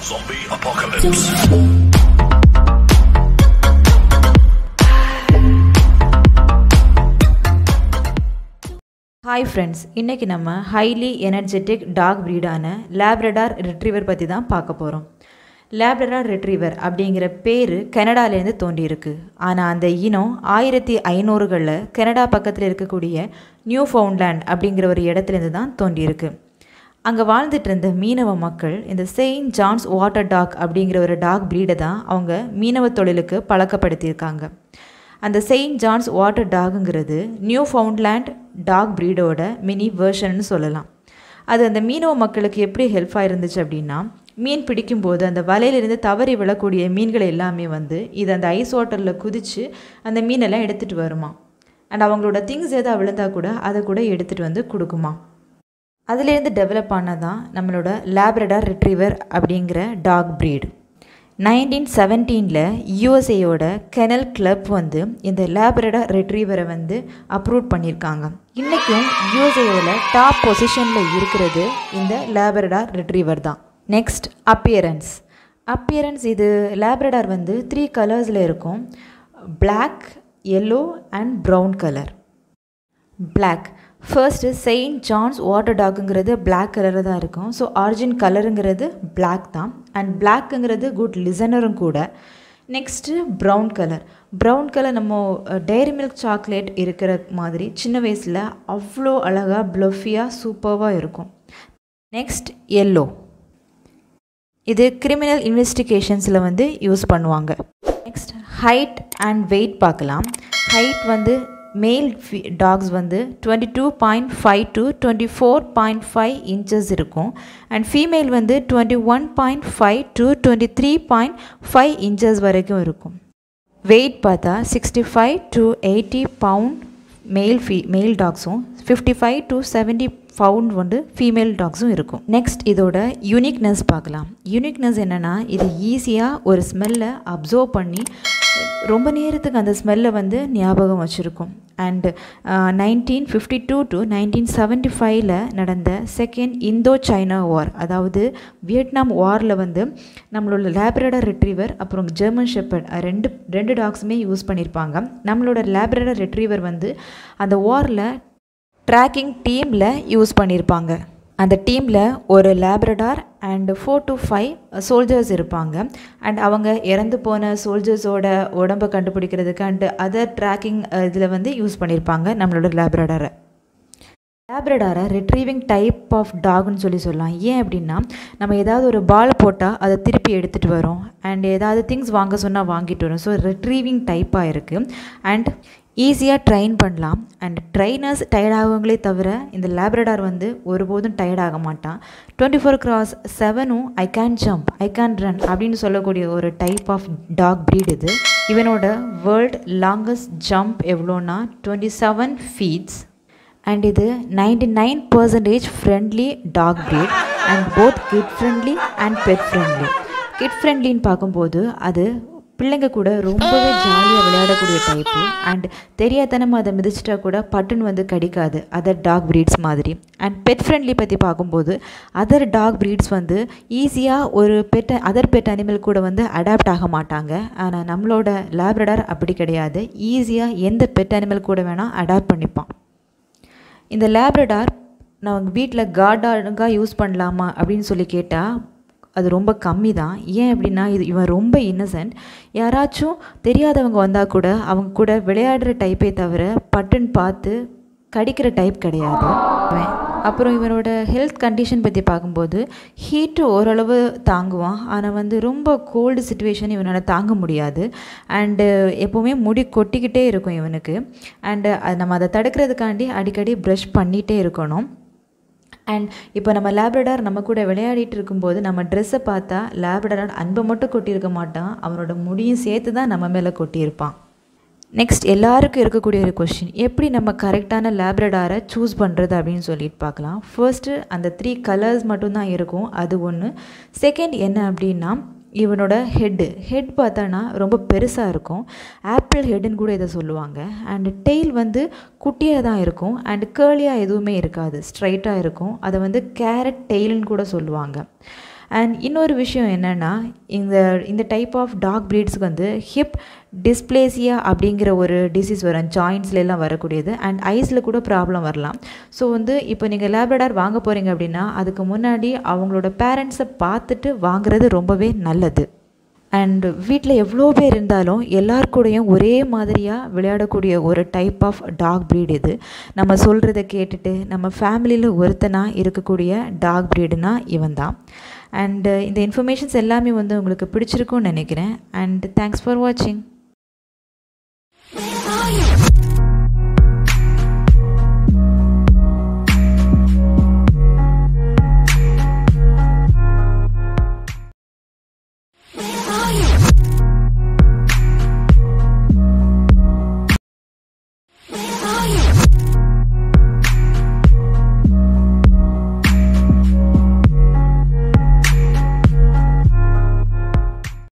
Zombie apocalypse. Hi friends இன்றைக்கி நம்ம highly energetic dog ப்ரீடான லேப்ரடார் ரிட்ரீவர் பற்றி தான் பார்க்க போகிறோம் லேப்ரடார் ரிட்ரீவர் அப்படிங்கிற பேர் கனடாலேருந்து தோன்றியிருக்கு ஆனால் அந்த இனம் ஆயிரத்தி ஐநூறுகளில் கனடா பக்கத்தில் இருக்கக்கூடிய நியூ ஃபவுண்ட்லேண்ட் அப்படிங்கிற ஒரு இடத்துலேருந்து தான் தோன்றியிருக்கு அங்கே வாழ்ந்துட்டு இருந்த மீனவ மக்கள் இந்த செயின்ட் ஜான்ஸ் வாட்டர் டாக் அப்படிங்கிற ஒரு டாக் ப்ரீடை தான் அவங்க மீனவ தொழிலுக்கு பழக்கப்படுத்தியிருக்காங்க அந்த செயின்ட் ஜான்ஸ் வாட்டர் டாகுங்கிறது நியூ ஃபவுண்ட்லேண்ட் டாக் ப்ரீடோட மினி வேர்ஷன்னு சொல்லலாம் அது அந்த மீனவ மக்களுக்கு எப்படி ஹெல்ப்பாக இருந்துச்சு அப்படின்னா மீன் பிடிக்கும்போது அந்த வலையிலிருந்து தவறி விழக்கூடிய மீன்கள் எல்லாமே வந்து இது அந்த ஐஸ் வாட்டரில் குதித்து அந்த மீனெல்லாம் எடுத்துகிட்டு வருமா அண்ட் அவங்களோட திங்ஸ் எதாவது விழுந்தால் கூட அதை கூட எடுத்துகிட்டு வந்து கொடுக்குமா அதுலேருந்து டெவலப் ஆனதான் நம்மளோட லேப்ரடார் ரிட்ரீவர் அப்படிங்கிற டாக் ப்ரீடு நைன்டீன் செவன்டீனில் யூஎஸ்ஏயோட கெனல் கிளப் வந்து இந்த லேப்ரடார் ரிட்ரீவரை வந்து அப்ரூவ் பண்ணியிருக்காங்க இன்றைக்கும் யூஎஸ்ஏயோட டாப் பொசிஷனில் இருக்கிறது இந்த லேப்ரடார் ரிட்ரீவர் தான் நெக்ஸ்ட் அப்பியரன்ஸ் அப்பியரன்ஸ் இது லேப்ரடார் வந்து த்ரீ கலர்ஸில் இருக்கும் black yellow and brown colour black first Saint John's water டாக்குங்கிறது பிளாக் கலரில் தான் இருக்கும் ஸோ ஆரிஜின் கலருங்கிறது பிளாக் தான் அண்ட் பிளாக்குங்கிறது குட் லிசனரும் கூட next brown colour brown colour நம்ம டெய்ரி மில்க் சாக்லேட் இருக்கிற மாதிரி சின்ன வயசில் அவ்வளோ அழகாக ப்ளஃபியாக சூப்பராக இருக்கும் நெக்ஸ்ட் எல்லோ இது கிரிமினல் இன்வெஸ்டிகேஷன்ஸில் வந்து யூஸ் பண்ணுவாங்க நெக்ஸ்ட் ஹைட் அண்ட் வெயிட் பார்க்கலாம் ஹைட் வந்து மேல் டாக்ஸ் வந்து twenty two point five to twenty four point five inches இருக்கும் அண்ட் ஃபீமேல் வந்து twenty one point five to twenty three point five inches வரைக்கும் இருக்கும் வெயிட் பார்த்தா sixty five to eighty pound male female டாக்ஸும் fifty five to seventy pound வந்து female டாக்ஸும் இருக்கும் next இதோட யூனிக்னஸ் பார்க்கலாம் யூனிக்னஸ் என்னென்னா இது ஈஸியாக ஒரு ஸ்மெல்லை அப்சர்வ் பண்ணி ரொம்ப நேரத்துக்கு அந்த ஸ்மெல்லை வந்து ஞாபகம் வச்சுருக்கும் and nineteen fifty two to nineteen seventy ஃபைவ்ல நடந்த செகண்ட் இந்தோ சைனா வார் அதாவது வியட்நாம் வாரில் வந்து நம்மளோட லேப்ரடர் ரிட்ரீவர் அப்புறம் ஜெர்மன் ஷெப்பர்ட் ரெண்டு ரெண்டு டாக்ஸுமே யூஸ் பண்ணியிருப்பாங்க நம்மளோட லேப்ரடர் ரிட்ரீவர் வந்து அந்த வாரில் ட்ராக்கிங் டீமில் யூஸ் பண்ணியிருப்பாங்க அந்த டீமில் ஒரு Labrador and four to five soldiers இருப்பாங்க அண்ட் அவங்க இறந்து போன சோல்ஜர்ஸோட உடம்பை கண்டுபிடிக்கிறதுக்கு அண்டு அதர் ட்ராக்கிங் இதில் வந்து யூஸ் பண்ணியிருப்பாங்க நம்மளோட லேப்ரடாரை லேப்ரடாரை ரிட்ரீவிங் டைப் ஆஃப் டாக்னு சொல்லி சொல்லலாம் ஏன் அப்படின்னா நம்ம ஏதாவது ஒரு பால் போட்டால் அதை திருப்பி எடுத்துகிட்டு வரோம் அண்ட் ஏதாவது திங்ஸ் வாங்க சொன்னால் வாங்கிட்டு வரும் ஸோ ரிட்ரீவிங் டைப்பாக இருக்குது அண்ட் ஈஸியாக ட்ரெயின் பண்ணலாம் அண்ட் ட்ரைனர்ஸ் டயர்டாகுங்களே தவிர இந்த லேப்ரடார் வந்து ஒருபோதும் டயர்ட் ஆக மாட்டான் டுவெண்ட்டி ஃபோர் கிராஸ் செவனும் I can jump I can run அப்படின்னு சொல்லக்கூடிய ஒரு டைப் ஆஃப் டாக் ப்ரீட் இது இவனோட வேர்ல்ட் லாங்கஸ்ட் ஜம்ப் எவ்வளோன்னா டுவெண்ட்டி செவன் ஃபீட்ஸ் அண்ட் இது ninety nine percentage friendly dog breed and both kid friendly and pet friendly kid ஃப்ரெண்ட்லின்னு பார்க்கும்போது அது பிள்ளைங்க கூட ரொம்பவே ஜாலியாக விளையாடக்கூடிய டைப்பு அண்ட் தெரியாதனமாக அதை மிதிச்சிட்டா கூட பட்டுன்னு வந்து கடிக்காது அதர் டாக் ப்ரீட்ஸ் மாதிரி அண்ட் பெட் ஃப்ரெண்ட்லி பற்றி பார்க்கும்போது அதர் டாக் ப்ரீட்ஸ் வந்து ஈஸியாக ஒரு பெட் அதர் பெட் அனிமல் கூட வந்து அடாப்ட் ஆக மாட்டாங்க ஆனால் நம்மளோட லேப்ரடார் அப்படி கிடையாது ஈஸியாக எந்த பெட் அனிமல் கூட வேணால் அடாப்ட் பண்ணிப்பான் இந்த லேப்ரடார் நான் வீட்டில் கார்டாக யூஸ் பண்ணலாமா அப்படின்னு சொல்லி கேட்டால் அது ரொம்ப கம்மி தான் ஏன் அப்படின்னா இது இவன் ரொம்ப இன்னசென்ட் யாராச்சும் தெரியாதவங்க வந்தால் கூட அவங்க கூட விளையாடுற டைப்பே தவிர பட்டுன்னு பார்த்து கடிக்கிற டைப் கிடையாது அப்புறம் இவனோட ஹெல்த் கண்டிஷன் பற்றி பார்க்கும்போது ஹீட்டு ஓரளவு தாங்குவான் ஆனால் வந்து ரொம்ப கோல்டு சுச்சுவேஷன் இவனால் தாங்க முடியாது அண்டு எப்போவுமே முடி கொட்டிக்கிட்டே இருக்கும் இவனுக்கு அண்டு அது நம்ம அதை தடுக்கிறதுக்காண்டி அடிக்கடி ப்ரஷ் பண்ணிகிட்டே இருக்கணும் அண்ட் இப்போ நம்ம லேப்ரடார் நம்ம கூட விளையாடிட்டு இருக்கும்போது நம்ம ட்ரெஸ்ஸை பார்த்தா லேப்ரடார் அன்பை மட்டும் கொட்டியிருக்க மாட்டான் அவனோட முடியும் சேர்த்து தான் நம்ம மேலே கொட்டியிருப்பான் நெக்ஸ்ட் எல்லாருக்கும் இருக்கக்கூடிய ஒரு கொஷின் எப்படி நம்ம கரெக்டான லேப்ரடாரை சூஸ் பண்ணுறது அப்படின்னு சொல்லிட்டு பார்க்கலாம் ஃபர்ஸ்ட்டு அந்த த்ரீ கலர்ஸ் மட்டும்தான் இருக்கும் அது ஒன்று செகண்ட் என்ன அப்படின்னா இவனோட ஹெட்டு ஹெட் பார்த்தோன்னா ரொம்ப பெருசாக இருக்கும் ஆப்பிள் ஹெட்டுன்னு கூட இதை சொல்லுவாங்க அண்டு டெய்ல் வந்து குட்டியாக தான் இருக்கும் அண்டு கேர்லியாக எதுவுமே இருக்காது ஸ்ட்ரைட்டாக இருக்கும் அதை வந்து கேரட் டெய்ல்னு கூட சொல்லுவாங்க அண்ட் இன்னொரு விஷயம் என்னென்னா இந்த இந்த டைப் ஆஃப் டாக் ப்ரீட்ஸ்க்கு வந்து ஹிப் டிஸ்பிளேசியா அப்படிங்கிற ஒரு டிசீஸ் வரும் ஜாயின்ஸ்லாம் வரக்கூடியது அண்ட் ஐஸில் கூட ப்ராப்ளம் வரலாம் ஸோ வந்து இப்போ நீங்கள் லேப்ரடார் வாங்க போகிறீங்க அப்படின்னா அதுக்கு முன்னாடி அவங்களோட பேரண்ட்ஸை பார்த்துட்டு வாங்குறது ரொம்பவே நல்லது அண்ட் வீட்டில் எவ்வளோ பேர் இருந்தாலும் எல்லார் கூடயும் ஒரே மாதிரியாக விளையாடக்கூடிய ஒரு டைப் ஆஃப் டாக் ப்ரீட் இது நம்ம சொல்கிறத கேட்டுட்டு நம்ம ஃபேமிலியில் ஒருத்தனாக இருக்கக்கூடிய டாக் ப்ரீடுனா இவன் தான் அண்டு இந்த இன்ஃபர்மேஷன்ஸ் எல்லாமே வந்து உங்களுக்கு பிடிச்சிருக்கும்னு நினைக்கிறேன் அண்ட் தேங்க்ஸ் ஃபார் வாட்சிங்